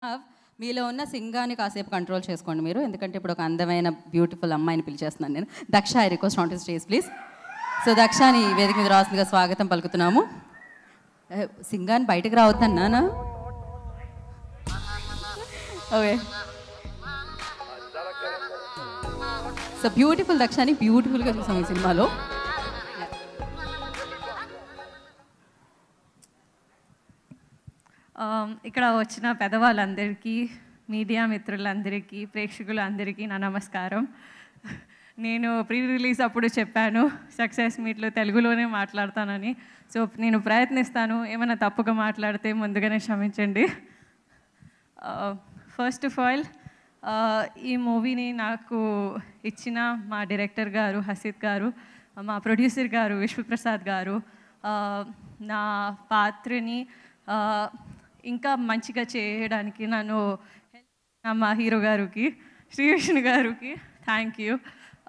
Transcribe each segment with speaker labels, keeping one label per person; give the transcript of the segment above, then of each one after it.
Speaker 1: have మీలో ఉన్న సింగాన్ని కాసేపు కంట్రోల్ చేసుకోండి మీరు ఎందుకంటే ఇప్పుడు ఒక అందమైన బ్యూటిఫుల్ అమ్మాయిని పిలిచేస్తున్నాను నేను Daksha I request on to stage please so దక్షని వేదిక మీద రాసిందిగా స్వాగతం పలుకుతున్నాము ఏ, సింగాన్ని బయటకు రావద్దన్నానా ఓకే సో బ్యూటిఫుల్ దక్షని బ్యూటిఫుల్గా చూసాం ఈ సినిమాలో
Speaker 2: ఆమ్, ఇక్కడ వచ్చిన పెద్దవాళ్ళందరికీ మీడియా మిత్రులందరికీ ప్రేక్షకులందరికీ నా నమస్కారం నేను ప్రీ రిలీజ్ అప్పుడు చెప్పాను సక్సెస్ మీట్లో తెలుగులోనే మాట్లాడతానని సో నేను ప్రయత్నిస్తాను ఏమైనా తప్పుగా మాట్లాడితే ముందుగానే క్షమించండి ఫస్ట్ ఆఫ్ ఆల్ ఈ మూవీని నాకు ఇచ్చిన మా డైరెక్టర్ గారు హసీద్ గారు మా ప్రొడ్యూసర్ గారు విశ్వప్రసాద్ గారు ఆ, నా పాత్రని ఆ, ఇంకా మంచిగా చేయడానికి నన్ను help చేసిన మా హీరో గారికి శ్రీ విష్ణు గారికి థ్యాంక్ యూ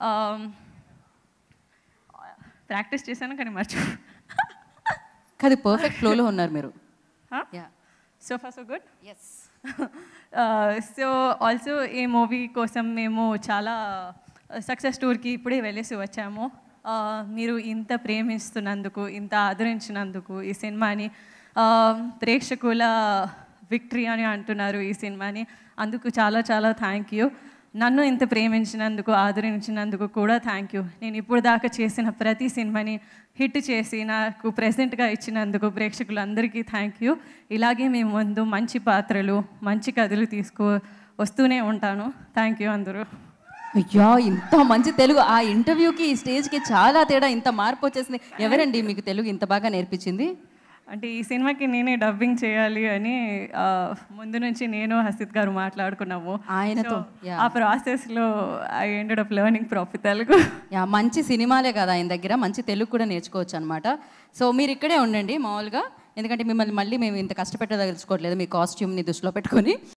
Speaker 2: ప్రాక్టీస్ చేశాను కానీ మర్చిపో
Speaker 1: కాదు పర్ఫెక్ట్ ఫ్లోలో ఉన్నారు మీరు Yeah.
Speaker 2: So far so good
Speaker 1: yes
Speaker 2: so also ఈ మూవీ కోసం మేము చాలా సక్సెస్ టూర్కి ఇప్పుడే వెళ్ళేసి వచ్చాము Uh, మీరు ఇంత ప్రేమిస్తున్నందుకు ఇంత ఆదరించినందుకు ఈ సినిమాని uh, ప్రేక్షకుల విక్టరీ అని అంటున్నారు ఈ సినిమాని అందుకు చాలా చాలా థ్యాంక్ యూ నన్ను ఇంత ప్రేమించినందుకు ఆదరించినందుకు కూడా థ్యాంక్ యూ నేను ఇప్పుడు దాకా చేసిన ప్రతి సినిమాని హిట్ చేసి నాకు ప్రెజెంట్గా ఇచ్చినందుకు ప్రేక్షకులందరికీ థ్యాంక్ యూ ఇలాగే మేము ముందు మంచి పాత్రలు మంచి కథలు తీసుకు వస్తూనే ఉంటాను థ్యాంక్ యూ అందరూ
Speaker 1: అయ్యా ఇంత మంచి తెలుగు ఆ ఇంటర్వ్యూకి ఈ స్టేజ్కి చాలా తేడా ఇంత మార్పు వచ్చేసింది ఎవరండి మీకు తెలుగు ఇంత బాగా నేర్పించింది
Speaker 2: అంటే ఈ సినిమాకి నేనే డబ్బింగ్ చేయాలి అని ఆ, ముందు నుంచి నేను హసిత్ గారు మాట్లాడుకున్నాము
Speaker 1: ఆయనతో,
Speaker 2: So, ఆ ప్రాసెస్లో I ended up learning profit Telugu
Speaker 1: yeah మంచి సినిమాలే కదా ఆయన దగ్గర మంచి తెలుగు కూడా నేర్చుకోవచ్చు అనమాట సో మీరు ఇక్కడే ఉండండి మామూలుగా ఎందుకంటే మిమ్మల్ని మళ్ళీ మేము ఇంత కష్టపెట్టదలుచుకోవట్లేదు మీ కాస్ట్యూమ్ని దృష్టిలో పెట్టుకొని